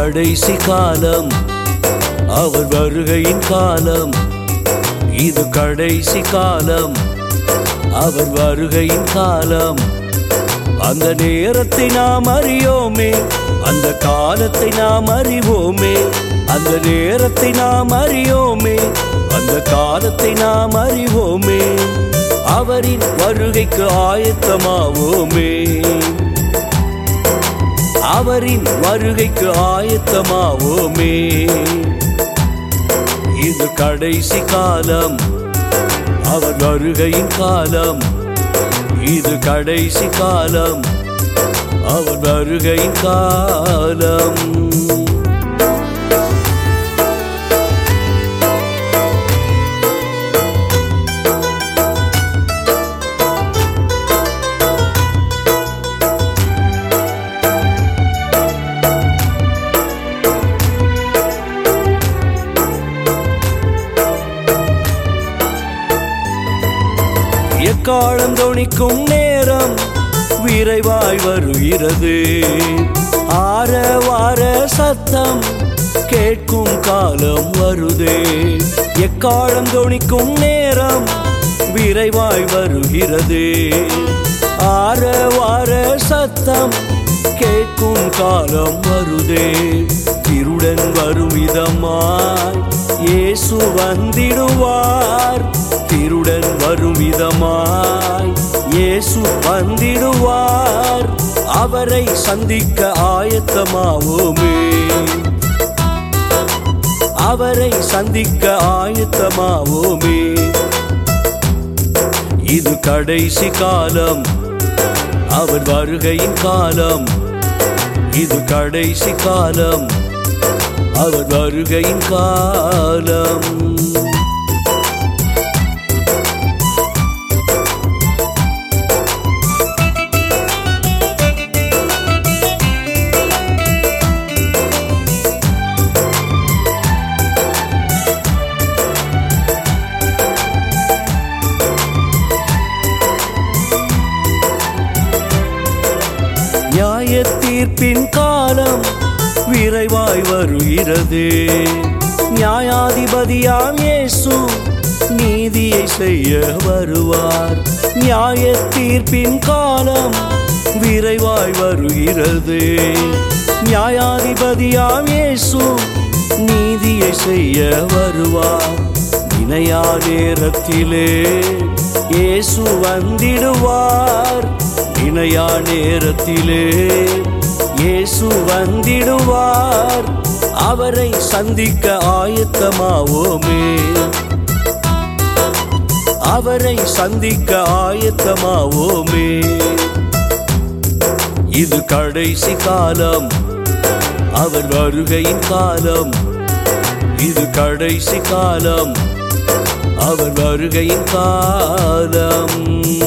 கடைசி காலம் அவர் வருகையின் காலம் இது கடைசி காலம் அவர் வருகையின் காலம் அந்த நேரத்தை நாம் அறியோமே அந்த காலத்தை நாம் அறிவோமே அந்த நேரத்தை நாம் அறியோமே அந்த காலத்தை நாம் அறிவோமே அவரின் வருகைக்கு ஆயத்தமாவோமே அவரின் வருகைக்கு ஆயத்தமாவோமே இது கடைசி காலம் அவர் வருகையின் காலம் இது கடைசி காலம் அவர் வருகையின் காலம் எக்காலம் தொனிக்கும் நேரம் விரைவாய் வருகிறது ஆர வார சத்தம் கேட்கும் காலம் வருதே எக்காலம் தொனிக்கும் நேரம் விரைவாய் வருகிறது ஆர வார சத்தம் கேட்கும் காலம் வருதே திருடன் வரும் விதமாய் இயேசு வந்திடுவார் திருடன் வரும் விதமாய் இயேசு வந்திடுவார் அவரை சந்திக்க ஆயத்தமாவோமே அவரை சந்திக்க ஆயத்தமாவோமே இது கடைசி காலம் அவர் வருகையின் காலம் இது கடைசி காலம் அவர் வருகையின் காலம் நியாய தீர்ப்பின் காலம் விரைவாய் வருகிறது நியாயாதிபதியாம் இயேசு நீதியை செய்ய வருவார் நியாய தீர்ப்பின் காலம் விரைவாய் வருகிறது நியாயாதிபதியாம் இயேசு நீதியை செய்ய வருவார் இணையா நேரத்திலே இயேசு வந்திடுவார் இணையா நேரத்திலே இயேசு வந்திடுவார் அவரை சந்திக்க ஆயத்தமாவோமே அவரை சந்திக்க ஆயத்தமாவோமே இது கடைசி காலம் அவர் வருகையின் காலம் இது கடைசி காலம் அவர் வருகையின் காலம்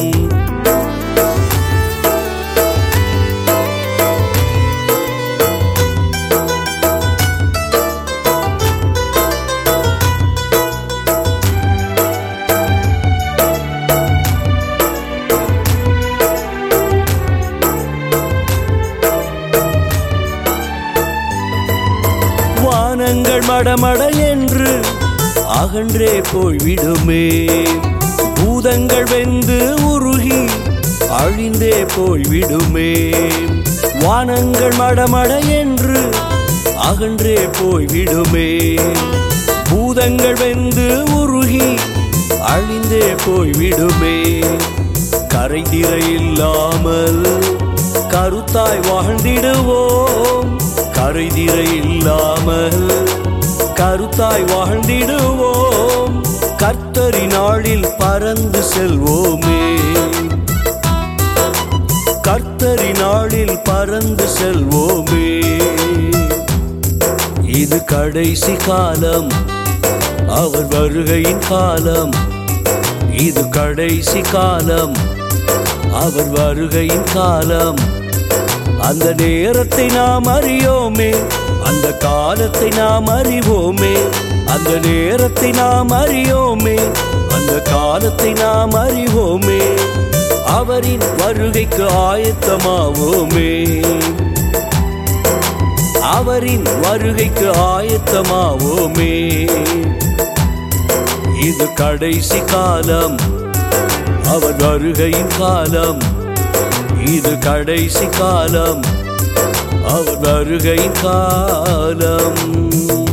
வானங்கள் மடமட என்று அகன்றே போய்விடுமே பூதங்கள் வெந்து உருகி அழிந்தே போய்விடுமே வானங்கள் மடமட என்று அகன்றே போய்விடுமே பூதங்கள் வெந்து உருகி அழிந்தே போய்விடுமே கரைதிரை இல்லாமல் கருத்தாய் வாழ்ந்திடுவோம் கரைதிரை இல்லாமல் கருத்தாய் வாழ்ந்திடுவோம் கர்த்தரி நாளில் பறந்து செல்வோமே கர்த்தரி நாளில் பறந்து செல்வோமே இது கடைசி காலம் அவர் வருகையின் காலம் இது கடைசி காலம் அவர் வருகையின் காலம் அந்த நேரத்தை நாம் அறியோமே அந்த காலத்தை நாம் அறிவோமே அந்த நேரத்தை நாம் அறியோமே அந்த காலத்தை நாம் அறிவோமே அவரின் வருகைக்கு ஆயத்தமாவோமே அவரின் வருகைக்கு ஆயத்தமாவோமே இது கடைசி காலம் அவர் வருகையின் காலம் இது கடைசி காலம் அவர் வருகையின் காலம்